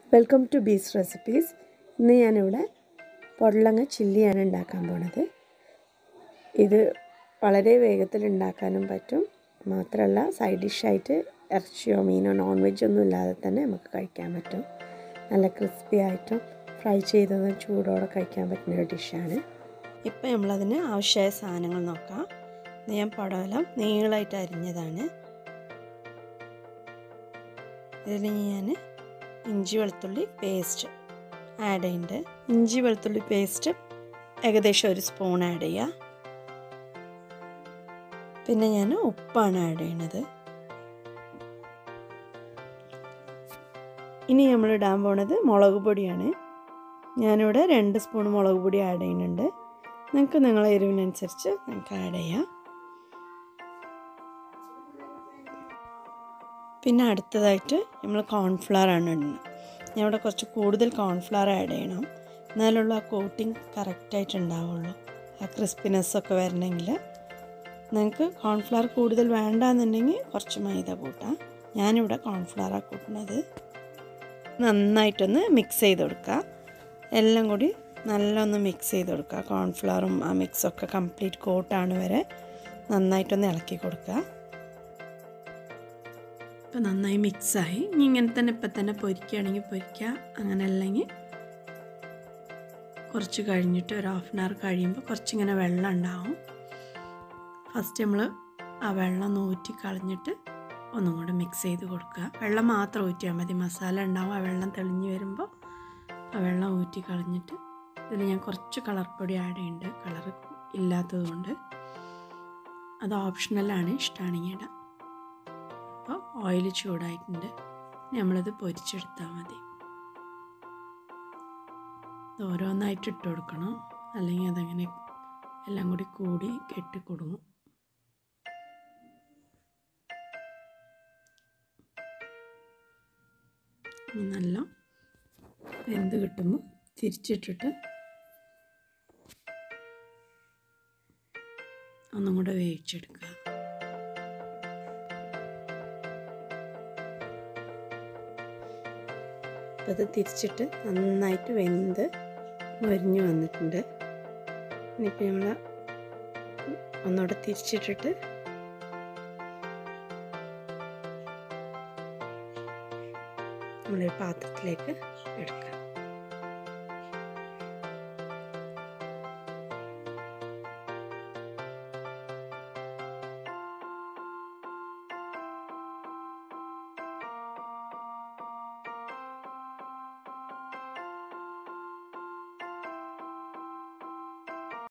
welcome to Bs recipes ഇന്ന് ഞാനിവിടെ പൊടലങ്ങ ചില്ലിയാണ് ഉണ്ടാക്കാൻ പോണത് ഇത് വളരെ വേഗത്തിൽ ഉണ്ടാക്കാനും പറ്റും മാത്രമല്ല സൈഡ് ഡിഷായിട്ട് ഇറച്ചിയോ മീനോ നോൺ വെജ് ഒന്നും ഇല്ലാതെ തന്നെ നമുക്ക് കഴിക്കാൻ പറ്റും നല്ല ക്രിസ്പി ആയിട്ടും ഫ്രൈ ചെയ്തതും ചൂടോടെ കഴിക്കാൻ പറ്റുന്ന ഒരു ഡിഷാണ് ഇപ്പം നമ്മളതിന് ആവശ്യമായ സാധനങ്ങൾ നോക്കാം ഇത് ഞാൻ പടവലം നീളമായിട്ട് അരിഞ്ഞതാണ് ഇതിൽ ഞാൻ ഇഞ്ചി വെളുത്തുള്ളി പേസ്റ്റ് ആഡ് ചെയ്യുന്നുണ്ട് ഇഞ്ചി വെളുത്തുള്ളി പേസ്റ്റ് ഏകദേശം ഒരു സ്പൂൺ ആഡ് ചെയ്യുക പിന്നെ ഞാൻ ഉപ്പാണ് ആഡ് ചെയ്യണത് ഇനി നമ്മൾ ഇടാൻ പോണത് മുളക് പൊടിയാണ് ഞാനിവിടെ രണ്ട് സ്പൂൺ മുളക് പൊടി ആഡ് ചെയ്യുന്നുണ്ട് നിങ്ങൾക്ക് നിങ്ങളെ എരിവിനനുസരിച്ച് നിങ്ങൾക്ക് ആഡ് ചെയ്യാം പിന്നെ അടുത്തതായിട്ട് നമ്മൾ കോൺഫ്ലവർ ആണ് ഇടുന്നത് ഞാൻ ഇവിടെ കുറച്ച് കൂടുതൽ കോൺഫ്ലവർ ആഡ് ചെയ്യണം എന്നാലുള്ള ആ കോട്ടിങ് കറക്റ്റായിട്ട് ഉണ്ടാവുള്ളൂ ആ ക്രിസ്പിനെസ്സൊക്കെ വരണമെങ്കിൽ നിങ്ങൾക്ക് കോൺഫ്ലവർ കൂടുതൽ വേണ്ടാന്നുണ്ടെങ്കിൽ കുറച്ച് മൈദ കൂട്ടാം ഞാനിവിടെ കോൺഫ്ലവറാണ് കൂട്ടുന്നത് നന്നായിട്ടൊന്ന് മിക്സ് ചെയ്ത് കൊടുക്കുക എല്ലാം കൂടി നല്ലൊന്ന് മിക്സ് ചെയ്ത് കൊടുക്കുക കോൺഫ്ലവറും ആ മിക്സൊക്കെ കംപ്ലീറ്റ് കോട്ടാണ് വരെ നന്നായിട്ടൊന്ന് ഇളക്കി കൊടുക്കുക ഇപ്പോൾ നന്നായി മിക്സായി ഇനി ഇങ്ങനെ തന്നെ ഇപ്പം തന്നെ പൊരിക്കുകയാണെങ്കിൽ പൊരിക്കുക അങ്ങനെ അല്ലെങ്കിൽ കുറച്ച് കഴിഞ്ഞിട്ട് ഒരു ഹാഫ് ആൻ അവർ കഴിയുമ്പോൾ കുറച്ചിങ്ങനെ വെള്ളം ഉണ്ടാവും ഫസ്റ്റ് നമ്മൾ ആ വെള്ളം ഊറ്റി കളഞ്ഞിട്ട് ഒന്നും കൂടെ മിക്സ് ചെയ്ത് കൊടുക്കുക വെള്ളം മാത്രം ഊറ്റിയാൽ മതി മസാല ഉണ്ടാവും ആ വെള്ളം തെളിഞ്ഞ് വരുമ്പോൾ ആ വെള്ളം ഊറ്റി കളഞ്ഞിട്ട് ഇതിൽ ഞാൻ കുറച്ച് കളർ പൊടി ആഡ് ചെയ്യുന്നുണ്ട് കളർ ഇല്ലാത്തതുകൊണ്ട് അത് ഓപ്ഷണലാണ് ഇഷ്ടമാണെങ്കിൽ ഇടാം അപ്പോൾ ഓയിൽ ചൂടായിട്ടുണ്ട് നമ്മളിത് പൊരിച്ചെടുത്താൽ മതി ഇത് ഓരോന്നായിട്ട് ഇട്ട് കൊടുക്കണം അല്ലെങ്കിൽ അതങ്ങനെ എല്ലാം കൂടി കൂടി കെട്ടി കൊടുങ്ങും ഇനി നല്ല വെന്ത് കിട്ടുമ്പോൾ തിരിച്ചിട്ടിട്ട് ഒന്നും കൂടെ വേവിച്ചെടുക്കുക അപ്പോൾ അത് തിരിച്ചിട്ട് നന്നായിട്ട് വെന്ത് മൊരിഞ്ഞ് വന്നിട്ടുണ്ട് ഇനിയിപ്പോൾ നമ്മൾ ഒന്നുകൂടെ തിരിച്ചിട്ടിട്ട് നമ്മളൊരു പാത്രത്തിലേക്ക് എടുക്കുക